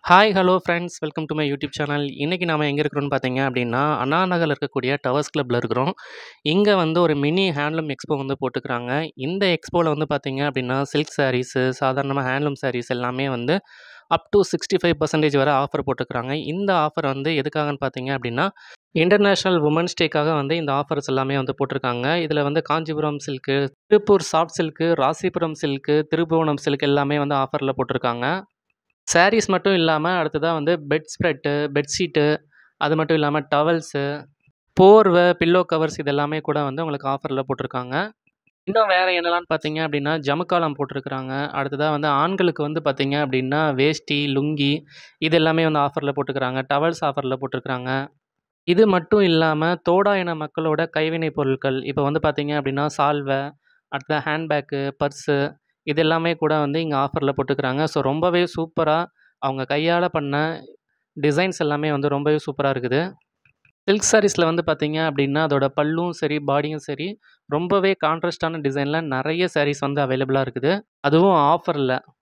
Hi, hello friends. Welcome to my YouTube channel. இன்னைக்கு நாம எங்க இருக்கிறோம்னு பார்த்தீங்க அப்படின்னா, அண்ணா நகர்ல இருக்கக்கூடிய டவர்ஸ் கிளப்ல இருக்கிறோம். இங்க வந்து ஒரு மினி ஹேண்ட்லூம் எக்ஸ்போ வந்து போட்டுருக்காங்க. இந்த எக்ஸ்போல வந்து பார்த்தீங்க அப்படின்னா, சில்க் சாரீஸு, சாதாரணமா ஹேண்ட்லூம் சாரீஸ் எல்லாமே வந்து அப் டூ 65% வரை ஆஃபர் போட்டுருக்காங்க. இந்த ஆஃபர் வந்து எதுக்காகன்னு பார்த்தீங்க அப்படின்னா, இன்டர்நேஷனல் வுமன்ஸ் டேக்காக வந்து இந்த ஆஃபர்ஸ் எல்லாமே வந்து போட்டுருக்காங்க. இதுல வந்து Kanchipuram silk, Tiruppur soft silk, Rasipuram silk, Thirupuvanam silk எல்லாமே வந்து ஆஃபர்ல போட்டுருக்காங்க. சாரீஸ் மட்டும் இல்லாம, அடுத்ததா வந்து பெட் ஸ்ப்ரெட்டு, பெட்ஷீட்டு, அது மட்டும் இல்லாம டவல்ஸு, போர்வ, பில்லோ கவர்ஸ் இது எல்லாமே கூட வந்து உங்களுக்கு ஆஃபர்ல போட்டுருக்காங்க. இன்னும் வேற என்னலான்னு பார்த்தீங்க அப்படின்னா, ஜமுக்காலம் போட்டுருக்காங்க. அடுத்ததா வந்து ஆண்களுக்கு வந்து பார்த்தீங்க அப்படின்னா, வேஷ்டி, லுங்கி இது எல்லாமே வந்து ஆஃபர்ல போட்டுருக்காங்க. டவல்ஸ் ஆஃபர்ல போட்டுருக்காங்க. இது மட்டும் இல்லாம, தோடா இன மக்களோட கைவினைப் பொருட்கள், இப்ப வந்து பார்த்தீங்க அப்படின்னா, சால்வ, அடுத்ததா ஹேண்ட் பேக்கு, பர்ஸு இது எல்லாமே கூட வந்து இங்க ஆஃபர்ல போட்டுருக்காங்க. ஸோ ரொம்பவே சூப்பரா அவங்க கையால பண்ண டிசைன்ஸ் எல்லாமே வந்து ரொம்பவே சூப்பரா இருக்குது. சில்க் சாரீஸ்ல வந்து பார்த்தீங்க அப்படின்னா, அதோட பல்லும் சரி, பாடியும் சரி, ரொம்பவே கான்ட்ராஸ்ட்டான டிசைன்ல நெறைய சாரீஸ் வந்து அவைலபிளா இருக்குது. அதுவும் ஆஃபர்ல.